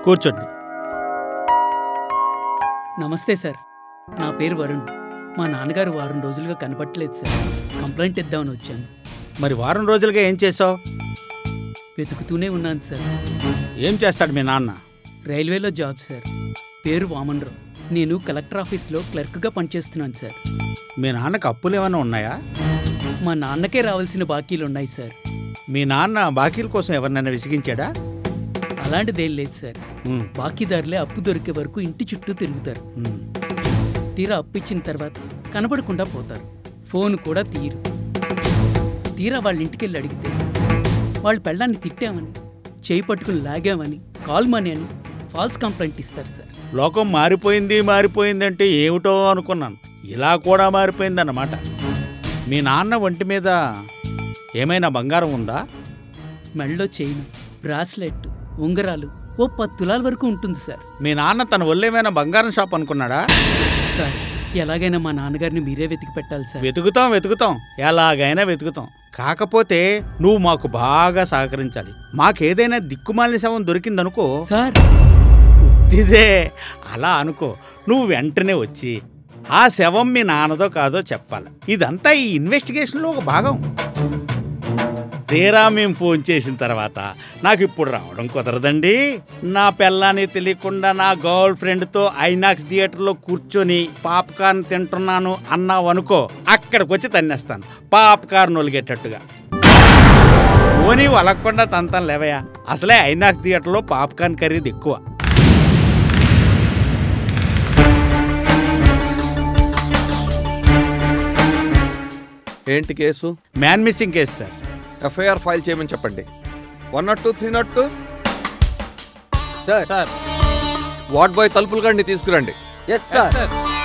కూర్చోండి నమస్తే సార్ నా పేరు వరుణ్ మా నాన్నగారు వారం రోజులుగా కనపట్టలేదు సార్ కంప్లైంట్ ఇద్దామని వచ్చాను మరి వారం రోజులుగా ఏం చేసావు వెతుకుతూనే ఉన్నాను సార్ ఏం చేస్తాడు మీ నాన్న రైల్వేలో జాబ్ సార్ పేరు వామన్రావు నేను కలెక్టర్ ఆఫీస్లో క్లర్క్గా పనిచేస్తున్నాను సార్ మీ నాన్నకు అప్పులు ఏమైనా ఉన్నాయా మా నాన్నకే రావాల్సిన బాకీలు ఉన్నాయి సార్ మీ నాన్న బాకీల కోసం ఎవరినైనా విసిగించాడా అలాంటిదేం లేదు సార్ ఉమ్, బాకీదారులే అప్పు దొరికే వరకు ఇంటి చుట్టూ తిరుగుతారు ఉమ్. తీరా అప్పు ఇచ్చిన తర్వాత కనపడకుండా పోతారు ఫోన్ కూడా తీరు తీరా వాళ్ళ ఇంటికి వెళ్ళి అడిగితే వాళ్ళు పెళ్ళాన్ని తిట్టామని చేయి పట్టుకుని లాగామని కాల్ మనీ అని ఫాల్స్ కంప్లైంట్ ఇస్తారు సార్ లోకం మారిపోయింది మారిపోయింది అంటే ఏమిటో అనుకున్నాను ఇలా కూడా మారిపోయిందన్నమాట మీ నాన్న ఒంటి మీద ఏమైనా బంగారం ఉందా మెడలో చైన్ బ్రాస్లెట్ ఉంగరాలు ఓ పది తులాల వరకు ఉంటుంది సార్ మీ నాన్న తన ఒళ్ళేమైనా బంగారం షాప్ అనుకున్నాడా సార్ ఎలాగైనా మా నాన్నగారిని మీరే వెతికి పెట్టాలి సార్ వెతుకుతాం వెతుకుతాం ఎలాగైనా వెతుకుతాం కాకపోతే నువ్వు మాకు బాగా సహకరించాలి మాకేదైనా దిక్కుమాలిన శవం దొరికిందనుకో సార్ ఇదే అలా అనుకో నువ్వు వెంటనే వచ్చి ఆ శవం మీ నాన్నదో కాదో చెప్పాలి ఇదంతా ఈ ఇన్వెస్టిగేషన్లో ఒక భాగం తీరా మేము ఫోన్ చేసిన తర్వాత నాకు ఇప్పుడు రావడం కుదరదండి నా పెళ్ళాన్ని తెలియకుండా నా గర్ల్ ఫ్రెండ్తో ఐనాక్స్ థియేటర్లో కూర్చొని పాప్కార్న్ తింటున్నాను అన్నావు అనుకో అక్కడికి వచ్చి తన్నేస్తాను పాప్కార్న్ ఒలిగేటట్టుగా పోనీ వలక్కుండా తంతం లేవయ్యా అసలే ఐనాక్స్ థియేటర్లో పాప్కార్న్ ఖరీదు ఎక్కువ ఏంటి case man missing case sir FIR file చేయమని చెప్పండి one nought two three nought two sir sir ward boy తలుపులు గండి తీసుకురండి ఎస్ సార్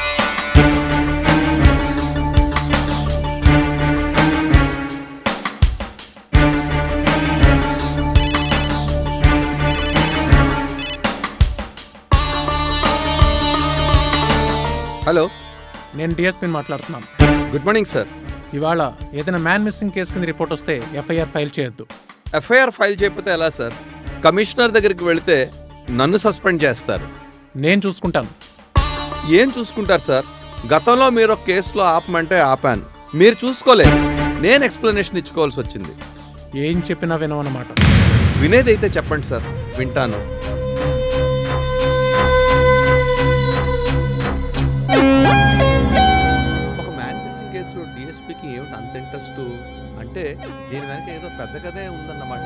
హలో నేను డిఎస్పీని మాట్లాడుతున్నాను గుడ్ మార్నింగ్ సార్ ఇవాళ ఏదైనా మ్యాన్ మిస్సింగ్ కేసు కింద రిపోర్ట్ వస్తే ఎఫ్ఐఆర్ ఫైల్ చేయొద్దు ఎఫ్ఐఆర్ ఫైల్ చేయకపోతే ఎలా సార్ కమిషనర్ దగ్గరికి వెళితే నన్ను సస్పెండ్ చేస్తారు నేను చూసుకుంటాను ఏం చూసుకుంటారు సార్ గతంలో మీరు ఒక కేసులో ఆపమంటే ఆపాను మీరు చూసుకోలేదు నేను ఎక్స్ప్లెనేషన్ ఇచ్చుకోవాల్సి వచ్చింది ఏం చెప్పినా వినవన్నమాట వినేదైతే చెప్పండి సార్ వింటాను ఒక మ్యాన్ మిస్సింగ్ కేసులో డిఎస్పీకి ఏమిటి అంత ఇంట్రెస్ట్ అంటే దీని వెనక ఏదో పెద్ద కథే ఉందన్నమాట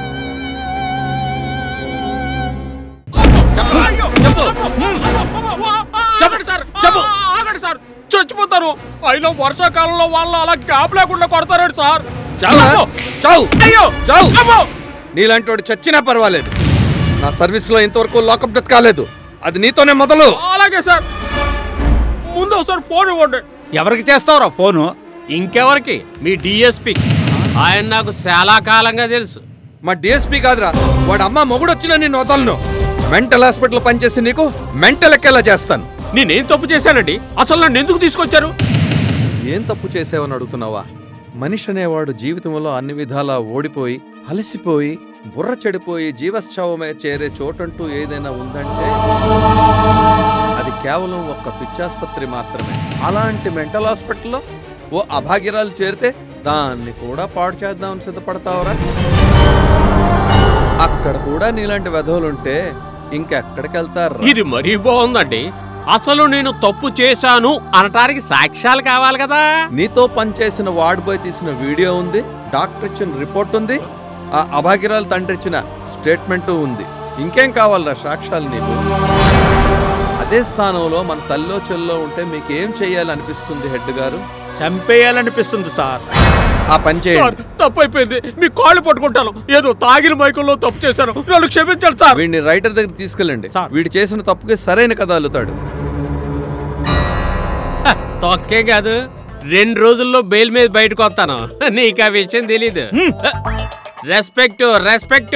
చెప్పండి సార్ చెప్పు ఆగండి సార్ చచ్చిపోతారు అయినా వర్షాకాలంలో వాళ్ళు అలా గ్యాప్ లేకుండా కొడతారండి సార్ చావు చావు అయ్యో చావు అమ్మో! నీలాంటి వాడు చచ్చినా పర్వాలేదు నా సర్వీస్లో ఇంతవరకు లాకప్ డెత్ కాలేదు అది నీతోనే మొదలు అలాగే సార్ ముందు ఒకసారి ఫోన్ ఇవ్వండి ఎవరికి చేస్తావురా ఫోను ఇంకెవరికి మీ డిఎస్పి ఆయన నాకు చాలా కాలంగా తెలుసు మా డిఎస్పీ కాదురా వాడు అమ్మ మొగుడు వచ్చినా నేను వదలను మెంటల్ హాస్పిటల్ పనిచేసి నీకు మెంటల్ ఎక్కేలా చేస్తాను నేనేం తప్పు చేశానండి అసలు నన్ను ఎందుకు తీసుకొచ్చారు ఏం తప్పు చేసావని అడుగుతున్నావా మనిషి అనేవాడు జీవితంలో అన్ని విధాలా ఓడిపోయి అలసిపోయి బుర్ర చెడిపోయి జీవశ్చావమే చేరే చోటంటూ ఏదైనా ఉందంటే అది కేవలం ఒక్క పిచ్చాసుపత్రి మాత్రమే అలాంటి మెంటల్ హాస్పిటల్లో ఓ అభాగ్యరాలు చేరితే దాన్ని కూడా పాడు చేద్దామని సిద్ధపడతావరా అక్కడ కూడా నీలాంటి వెధవులుంటే ఇంకెక్కడికి వెళ్తారు ఇది మరీ బాగుందండి అసలు నేను తప్పు చేశాను అనటానికి సాక్ష్యాలు కావాలి కదా నీతో పనిచేసిన వార్డ్ బాయ్ తీసిన వీడియో ఉంది డాక్టర్ ఇచ్చిన రిపోర్ట్ ఉంది ఆ అభాగ్యరాలు తండ్రి ఇచ్చిన స్టేట్మెంట్ ఉంది ఇంకేం కావాలరా సాక్ష్యాలు నీకు అదే స్థానంలో మన తల్లో చెల్లో ఉంటే మీకు ఏం చేయాలనిపిస్తుంది హెడ్ గారు చంపేయాలనిపిస్తుంది సార్ ఆ పని సార్ చేయండి తప్పు అయిపోయింది మీ కాళ్ళు పట్టుకుంటాను ఏదో తాగిన మైకంలో తప్పు చేశాను నన్ను క్షమించండి సార్ వీడిని రైటర్ దగ్గర తీసుకెళ్ళండి సార్. వీడు చేసిన తప్పుకి సరైన కథ అల్లుతాడు తొక్కే కాదు రెండు రోజుల్లో బెయిల్ మీద బయటకు వస్తాను నీకు ఆ విషయం తెలీదు రెస్పెక్ట్ రెస్పెక్ట్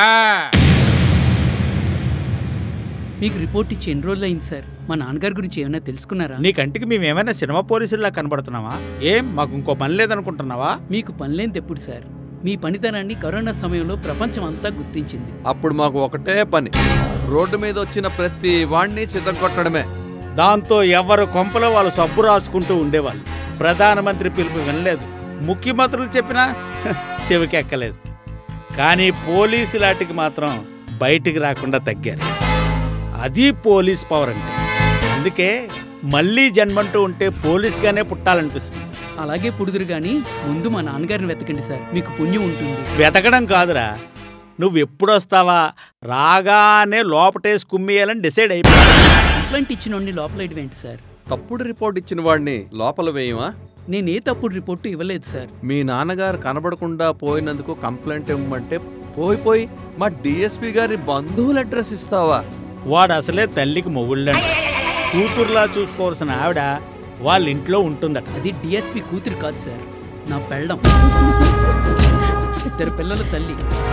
మీకు రిపోర్ట్ ఇచ్చి ఎన్ని రోజులు అయింది సార్ మా నాన్నగారి గురించి ఏమైనా తెలుసుకున్నారా నీ కంటికి మేమేమైనా సినిమా పోలీసుల్లా కనబడుతున్నావా ఏం మాకు ఇంకో పని లేదనుకుంటున్నావా మీకు పనిలేనిది ఎప్పుడు సార్ మీ పనితనాన్ని కరోనా సమయంలో ప్రపంచం అంతా గుర్తించింది అప్పుడు మాకు ఒకటే పని రోడ్డు మీద వచ్చిన ప్రతి వాణ్ణి చితగొట్టడమే దాంతో ఎవరు కొంపలో వాళ్ళు సబ్బు రాసుకుంటూ ఉండేవాళ్ళు ప్రధానమంత్రి పిలుపు వినలేదు ముఖ్యమంత్రులు చెప్పినా హ, చెవికెక్కలేదు కానీ పోలీసు లాటికి మాత్రం బయటికి రాకుండా తగ్గారు అది పోలీస్ పవర్ అంటే అందుకే మళ్ళీ జన్మంటూ ఉంటే పోలీస్గానే పుట్టాలనిపిస్తుంది అలాగే పుడుదురు గాని ముందు మా నాన్నగారిని వెతకండి సార్ మీకు పుణ్యం ఉంటుంది వెతకడం కాదురా నువ్వు ఎప్పుడు వస్తావా రాగానే లోపటేసి కుమ్మేయాలని డిసైడ్ అయిపోయా కంప్లైంట్ ఇచ్చినోడిని లోపలేయడం ఏంటి సార్ తప్పుడు రిపోర్ట్ ఇచ్చిన వాడిని లోపల వేయమా నేను ఏ తప్పుడు రిపోర్టు ఇవ్వలేదు సార్ మీ నాన్నగారు కనబడకుండా పోయినందుకు కంప్లైంట్ ఇవ్వమంటే పోయి పోయి మా డిఎస్పి గారి బంధువుల అడ్రస్ ఇస్తావా వాడు అసలే తల్లికి మొగుళ్ళంట కూతురులా చూసుకోవాల్సిన ఆవిడ వాళ్ళ ఇంట్లో ఉంటుందట అది డిఎస్పి కూతురు కాదు సార్ నా పెళ్ళం ఇద్దరు పిల్లల తల్లి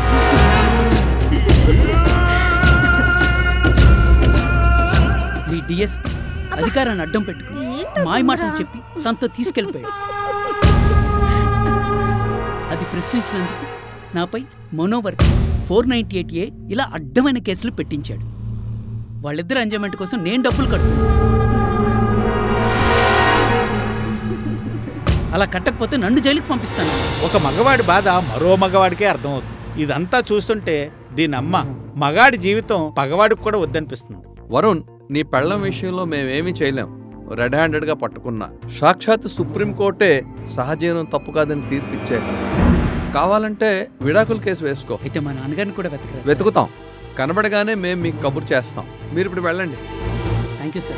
మీ డిఎస్పి అధికారాన్ని అడ్డం పెట్టుకుని మాయ మాటలు చెప్పి తనతో తీసుకెళ్ళిపోయాడు అది ప్రశ్నించినందుకు నాపై మనోవర్తి ఫోర్ నైంటీ ఎయిట్ ఏ ఇలా అడ్డమైన కేసులు పెట్టించాడు వాళ్ళిద్దరు ఎంజాయ్మెంట్ కోసం నేను డబ్బులు కడుతున్నాను అలా కట్టకపోతే నన్ను జైలుకి పంపిస్తాను ఒక మగవాడి బాధ మరో మగవాడికే అర్థమవుతుంది ఇదంతా చూస్తుంటే దీని అమ్మ మగాడి జీవితం పగవాడికి కూడా వద్దనిపిస్తుంది వరుణ్ నీ పెళ్ళం విషయంలో మేమేమీ చేయలేం రెడ్ హ్యాండెడ్గా పట్టుకున్నా సాక్షాత్ సుప్రీంకోర్టే సహజీవనం తప్పు కాదని తీర్పిచ్చారు కావాలంటే విడాకుల కేసు వేసుకో అయితే మా నాన్నగారిని కూడా వెతకరా వెతుకుతాం కనబడగానే మేము మీకు కబురు చేస్తాం మీరు ఇప్పుడు వెళ్ళండి థ్యాంక్ యూ సార్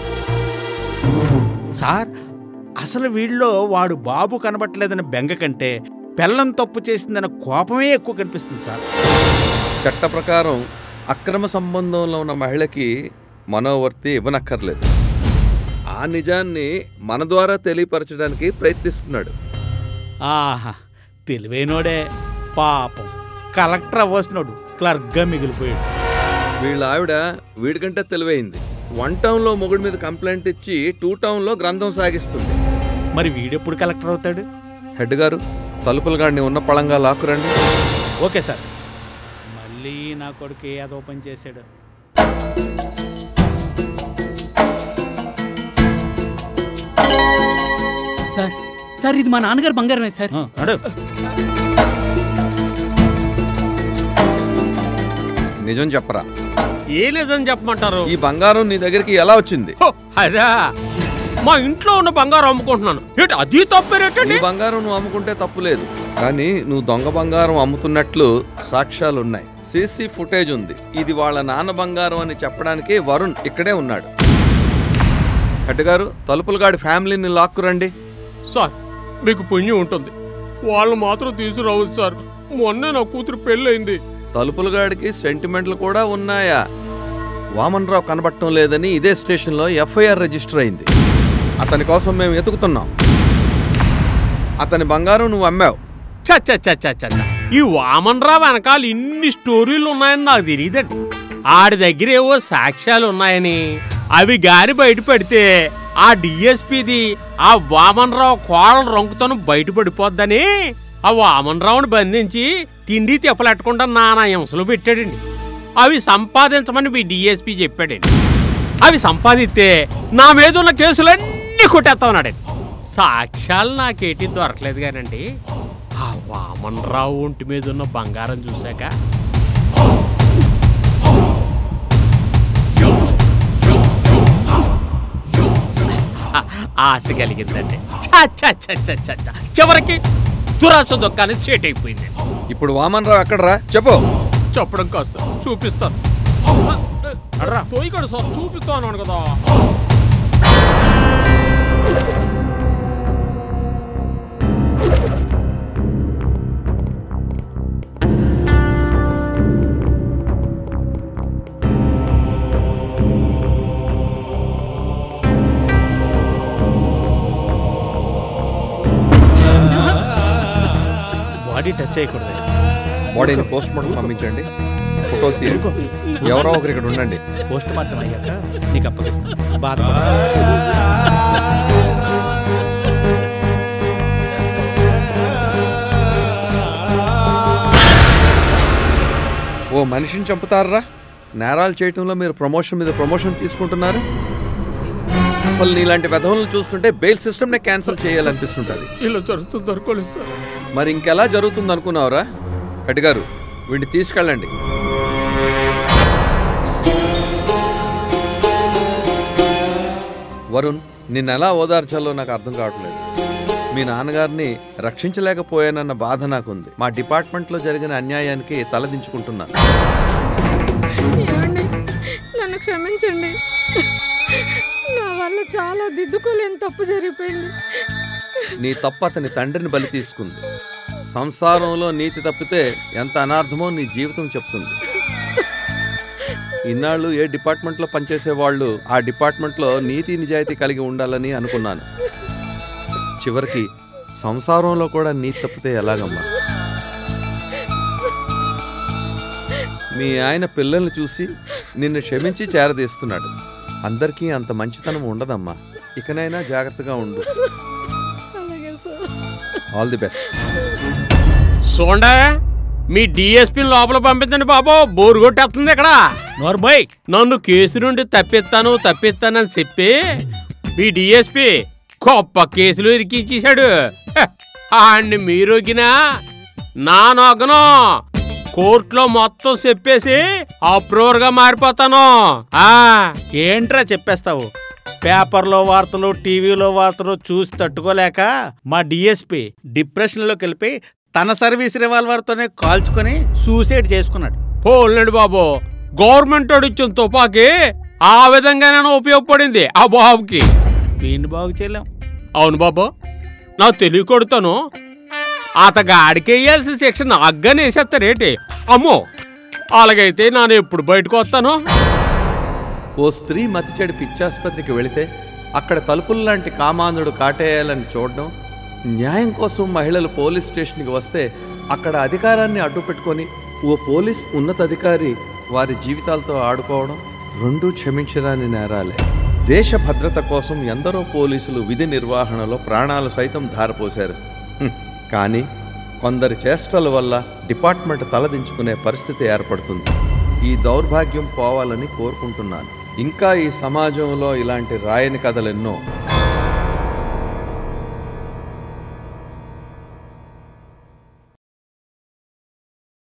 సార్ అసలు వీళ్ళలో వాడు బాబు కనబట్టలేదని బెంగ కంటే పెళ్ళం తప్పు చేసిందన్న కోపమే ఎక్కువ కనిపిస్తుంది సార్ చట్ట ప్రకారం అక్రమ సంబంధంలో ఉన్న మహిళకి మనోవర్తి ఇవ్వనక్కర్లేదు ఆ నిజాన్ని మన ద్వారా తెలియపరచడానికి ప్రయత్నిస్తున్నాడు ఆహా తెలివైనోడే పాపం కలెక్టర్ అవ్వాల్సినోడు క్లర్క్గా మిగిలిపోయాడు వీళ్ళ ఆవిడ వీడికంటే తెలివైంది వన్ టౌన్లో మొగుడి మీద కంప్లైంట్ ఇచ్చి టూ టౌన్లో గ్రంథం సాగిస్తుంది మరి వీడెప్పుడు కలెక్టర్ అవుతాడు హెడ్ గారు తలుపుల గాడిని ఉన్న పళంగా లాక్కురండి ఓకే సార్ మళ్ళీ నా కొడుకు ఏదో పని చేశాడు సార్ సార్ ఇది మా నాన్నగారు బంగారమే సార్ ఆ, నడు నిజం చెప్పరా ఏ లేదని చెప్పమంటారు ఈ బంగారం నీ దగ్గరికి ఎలా వచ్చింది హో, అదా మా ఇంట్లో ఉన్న బంగారం అమ్ముకుంటున్నాను ఏంటి అది నీ తప్పేరేటండి బంగారం నువ్వు అమ్ముకుంటే తప్పు లేదు కానీ నువ్వు దొంగ బంగారం అమ్ముతున్నట్లు సాక్ష్యాలు ఉన్నాయి సీసీ ఫుటేజ్ ఉంది ఇది వాళ్ళ నాన్న బంగారం అని చెప్పడానికి వరుణ్ ఇక్కడే ఉన్నాడు హెడ్ గారు తలుపులగాడి ఫ్యామిలీని లాక్కురండి సార్ మీకు పుణ్యం ఉంటుంది వాళ్ళు మాత్రం తీసుకురావద్దు సార్ మొన్నే నా కూతురు పెళ్ళయింది తలుపులగాడికి సెంటిమెంట్లు కూడా ఉన్నాయా వామన్ రావు కనబడటం లేదని ఇదే స్టేషన్లో ఎఫ్ఐఆర్ రిజిస్టర్ అయింది అతని కోసం మేము ఎతుకుతున్నాం అతని బంగారం నువ్వు అమ్మావు చ చ చ చ చ చ. ఈ వామన్ రావు వెనకాల ఇన్ని స్టోరీలు ఉన్నాయని నాకు తెలియదండి ఆడి దగ్గర ఏవో సాక్ష్యాలు ఉన్నాయని అవి గాని బయట పెడితే ఆ డిఎస్పిది ఆ వామన్ రావు కోళ్ళ రంగుతోను బయట పడిపోద్దని ఆ వామన్ రావుని బంధించి తిండి తిప్పలెట్టకుండా నానా హింసలు పెట్టాడండి అవి సంపాదించమని మీ డిఎస్పి చెప్పాడండి అవి సంపాదిస్తే నా మీద ఉన్న కేసులన్నీ కొట్టేస్తా ఉన్నాడండి సాక్ష్యాలు నాకేటి దొరకలేదు కానండి ఆ వామన్ రావు ఒంటి మీద ఉన్న బంగారం చూశాక ఆ- ఆశ కలిగిందండి ఛ, ఛ, ఛ, ఛ, ఛ, ఛ. చివరికి దురాశ దుఃఖాన్ని చేటైపోయింది ఇప్పుడు వామన్ రావు ఎక్కడరా చెప్పు చెప్పడం కాదు సార్ చూపిస్తాను తోయికడు సార్ చూపిస్తాను కదా బాడీ టచ్ చేయకూడదు బాడీని పోస్ట్ మార్టం పంపించండి ఫోటో తీయండి ఎవరో ఒకరు ఇక్కడ ఉండండి పోస్ట్ మార్టం అయ్యాక నీకు అప్పగిస్తాను బాధ ఓ మనిషిని చంపుతారా నేరాలు చేయటంలో మీరు ప్రమోషన్ మీద ప్రమోషన్ తీసుకుంటున్నారు అసలు నీలాంటి వెధవులను చూస్తుంటే బెయిల్ సిస్టమ్నే క్యాన్సిల్ చేయాలనిపిస్తుంటుంది ఇలా జరుగుతుంది అనుకోలేదు సార్ మరి ఇంకెలా జరుగుతుంది అనుకున్నావురా హెడ్ గారు వీడిని తీసుకెళ్ళండి వరుణ్ నిన్ను ఎలా ఓదార్చాలో నాకు అర్థం కావట్లేదు మీ నాన్నగారిని రక్షించలేకపోయానన్న బాధ నాకుంది మా డిపార్ట్మెంట్లో జరిగిన అన్యాయానికి తలదించుకుంటున్నాను ఏమండి నన్ను క్షమించండి నా వల్ల చాలా దిద్దుకోలేని తప్పు జరిగిపోయింది నీ తప్పు అతని తండ్రిని బలి తీసుకుంది సంసారంలో నీతి తప్పితే ఎంత అనార్థమో నీ జీవితం చెప్తుంది ఇన్నాళ్ళు ఏ డిపార్ట్మెంట్లో పనిచేసే వాళ్ళు ఆ డిపార్ట్మెంట్లో నీతి నిజాయితీ కలిగి ఉండాలని అనుకున్నాను చివరికి సంసారంలో కూడా నీతి తప్పితే ఎలాగమ్మా మీ ఆయన పిల్లల్ని చూసి నిన్ను క్షమించి చేరదీస్తున్నాడు అందరికీ అంత మంచితనం ఉండదమ్మా ఇకనైనా జాగ్రత్తగా ఉండు అలాగే సార్ ఆల్ ది బెస్ట్ చూడండి మీ డిఎస్పీ లోపల పంపించండి బాబు బోరు కొట్టేస్తుంది ఇక్కడ నోర్బోయ్ నన్ను కేసు నుండి తప్పిస్తాను తప్పిస్తానని చెప్పి మీ డిఎస్పి గొప్ప కేసులు ఇరికించేశాడు హ, ఆడిని మీరొగినా నా నొగను కోర్టులో మొత్తం చెప్పేసి అప్రూవర్గా మారిపోతాను ఆ ఏంట్రా చెప్పేస్తావు పేపర్లో వార్తలు టీవీలో వార్తలు చూసి తట్టుకోలేక మా డిఎస్పి డిప్రెషన్లోకి వెళ్ళిపోయి తన సర్వీస్ రివాల్వర్తోనే కాల్చుకొని సూసైడ్ చేసుకున్నాడు పోలేండి బాబు గవర్నమెంట్ వాడు ఇచ్చిన తుపాకీ ఆ విధంగానే ఉపయోగపడింది ఆ బాబుకి వీడిని బాగు చేయలేం అవును బాబు నాకు తెలియకొడతాను అతగా ఆడికేయాల్సిన శిక్ష నాగ్గానే వేసేస్తారేటి అమ్మో అలాగైతే నేను ఎప్పుడు బయటకు వస్తాను ఓ స్త్రీ మతి చెడు పిచ్చాసుపత్రికి వెళితే అక్కడ తలుపుల లాంటి కామాంధుడు కాటేయాలని చూడడం న్యాయం కోసం మహిళలు పోలీస్ స్టేషన్కి వస్తే అక్కడ అధికారాన్ని అడ్డుపెట్టుకొని ఓ పోలీస్ ఉన్నతాధికారి వారి జీవితాలతో ఆడుకోవడం రెండూ క్షమించరాని నేరాలే దేశ భద్రత కోసం ఎందరో పోలీసులు విధి నిర్వహణలో ప్రాణాలు సైతం ధారపోశారు హ్మ్. కానీ కొందరి చేష్టల వల్ల డిపార్ట్మెంట్ తలదించుకునే పరిస్థితి ఏర్పడుతుంది ఈ దౌర్భాగ్యం పోవాలని కోరుకుంటున్నాను ఇంకా ఈ సమాజంలో ఇలాంటి రాయని కథలెన్నో